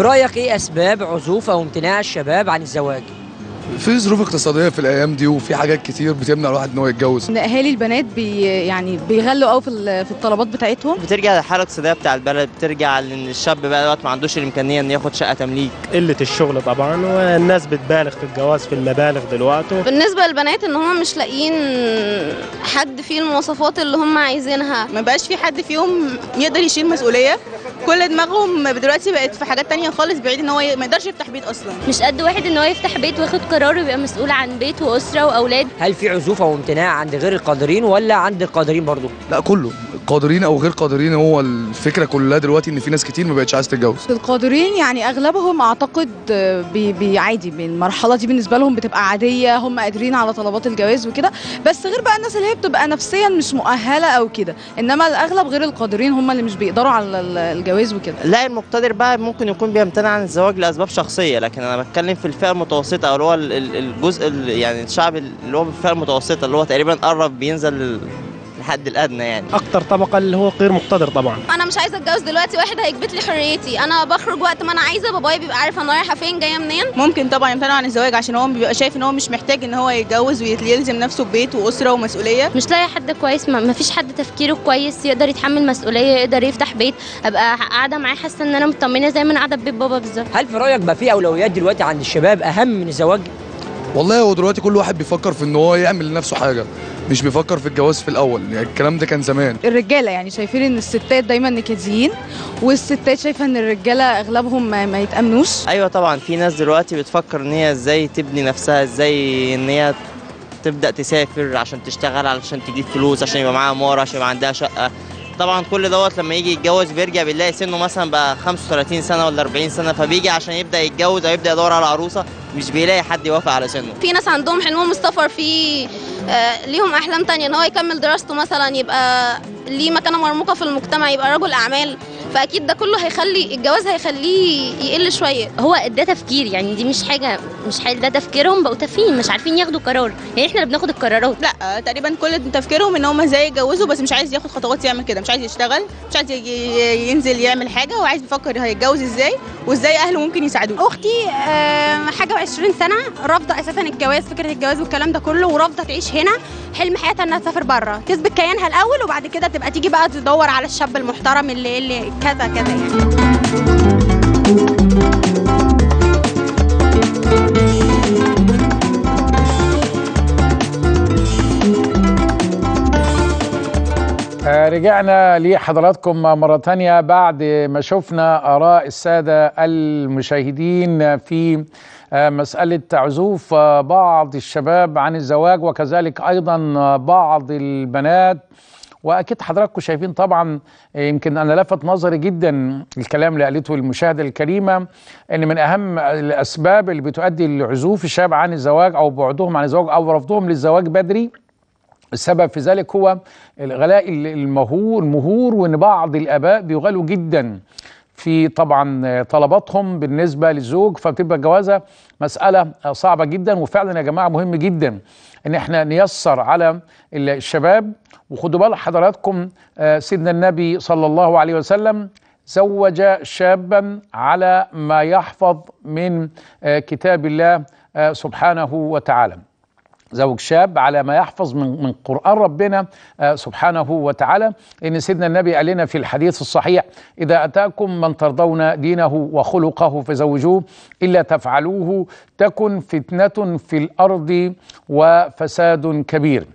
رايك ايه اسباب عزوف او امتناع الشباب عن الزواج في ظروف اقتصاديه في الايام دي وفي حاجات كتير بتمنع الواحد ان هو يتجوز ان اهالي البنات بي يعني بيغلوا قوي في ال- في الطلبات بتاعتهم بترجع للحاله الاقتصاديه بتاع البلد بترجع لان الشاب بقى دلوقتي ما عندوش الامكانيه ان ياخد شقه تمليك قلة الشغل طبعا والناس بتبالغ في الجواز في المبالغ دلوقتي بالنسبة للبنات ان هم مش لاقيين حد فيه المواصفات اللي هم عايزينها ما بقاش في حد فيهم يقدر يشيل مسؤوليه كل دماغهم دلوقتي بقت في حاجات تانية خالص بعيد ان هو ي- ما يقدرش يفتح بيت اصلا مش قد واحد ان هو يفتح بيت وياخد قرار ويبقى مسؤول عن بيت واسره واولاد هل في عزوف او امتناع عند غير القادرين ولا عند القادرين برضو لا كله قادرين او غير قادرين هو الفكره كلها دلوقتي ان في ناس كتير ما بقتش عايز تتجوز القادرين يعني اغلبهم اعتقد بي بي عادي المرحله دي بالنسبه لهم بتبقى عاديه هم قادرين على طلبات الجواز وكده بس غير بقى الناس اللي هي بتبقى نفسيا مش مؤهله او كده انما الاغلب غير القادرين هم اللي مش بيقدروا على ال- الجواز وكده لا المقتدر بقى ممكن يكون بيمتنع عن الزواج لاسباب شخصيه لكن انا بتكلم في الفئه المتوسطه او اللي هو ال- ال- الجزء ال- يعني الشعب اللي هو في الفئه المتوسطه اللي هو تقريبا قرب بينزل لل- للحد الادنى يعني اكتر طبقه اللي هو غير مقتدر طبعا انا مش عايزة اتجوز دلوقتي واحد هيكبت لي حريتي انا بخرج وقت ما انا عايزة بابايا بيبقى عارف انا رايحة فين جاية منين ممكن طبعا يمتنعوا عن الزواج عشان هو بيبقى شايف ان هو مش محتاج ان هو يتجوز ويلزم نفسه ببيت واسره ومسؤوليه مش لاقي حد كويس ما ما فيش حد تفكيره كويس يقدر يتحمل مسؤوليه يقدر يفتح بيت ابقى قاعده معاه حاسه ان انا مطمنه زي ما انا قاعده في بيت بابا بالظبط هل في رايك بقى في اولويات دلوقتي عند الشباب اهم من الزواج والله هو دلوقتي كل واحد بيفكر في ان هو يعمل لنفسه حاجه مش بيفكر في الجواز في الاول يعني الكلام ده كان زمان الرجاله يعني شايفين ان الستات دايما نكديين والستات شايفه ان الرجاله اغلبهم ما, ما يتامنوش ايوه طبعا في ناس دلوقتي بتفكر ان هي ازاي تبني نفسها ازاي ان هي تبدا تسافر عشان تشتغل علشان تجيب فلوس عشان يبقى معاها عماره عشان يبقى عندها شقه طبعا كل دوت لما يجي يتجوز بيرجع بيلاقي سنه مثلا بقى 35 سنه ولا 40 سنه فبيجي عشان يبدا يتجوز او يبدا يدور على عروسه مش بيلاقي حد يوافق على سنه في ناس عندهم حلمهم السفر في آه ليهم احلام تانية ان هو يكمل دراسته مثلا يبقى ليه مكانة مرموقة في المجتمع يبقى رجل اعمال فاكيد ده كله هيخلي الجواز هيخليه يقل شوية هو ده تفكير يعني دي مش حاجه مش حاجه ده تفكيرهم بقوا تافهين مش عارفين ياخدوا قرار يعني احنا اللي بناخد القرارات لا تقريبا كل تفكيرهم ان هم ازاي يتجوزوا بس مش عايز ياخد خطوات يعمل كده مش عايز يشتغل مش عايز يجي- ينزل يعمل حاجه هو عايز بيفكر هيتجوز ازاي وازاي اهله ممكن يساعدوه اختي آه، حاجه و20 سنه رافضه اساسا الجواز فكره الجواز والكلام ده كله ورافضه تعيش هنا حلم حياتها انها تسافر بره تثبت كيانها الاول وبعد كده تبقى تيجي بقى تدور على الشاب المحترم اللي, اللي كذا كذا يعني آه، رجعنا لحضراتكم مرة تانية بعد ما شفنا آراء السادة المشاهدين في آه، مسألة عزوف آه، بعض الشباب عن الزواج وكذلك أيضا آه، بعض البنات واكيد حضراتكم شايفين طبعا آه، يمكن انا لفت نظري جدا الكلام اللي قالته المشاهده الكريمه ان من اهم الاسباب اللي بتؤدي لعزوف الشباب عن الزواج او بعدهم عن الزواج او رفضهم للزواج بدري السبب في ذلك هو الغلاء المهور المهور وان بعض الاباء بيغالوا جدا في طبعا طلباتهم بالنسبه للزوج فبتبقى الجوازه مساله صعبه جدا وفعلا يا جماعه مهم جدا ان احنا نيسر على الشباب وخدوا بال حضراتكم آه، سيدنا النبي صلى الله عليه وسلم زوج شابا على ما يحفظ من آه، كتاب الله آه، سبحانه وتعالى زوج شاب على ما يحفظ من من قرآن ربنا آه، سبحانه وتعالى إن سيدنا النبي قال لنا في الحديث الصحيح إذا أتاكم من ترضون دينه وخلقه فزوجوه إلا تفعلوه تكن فتنة في الأرض وفساد كبير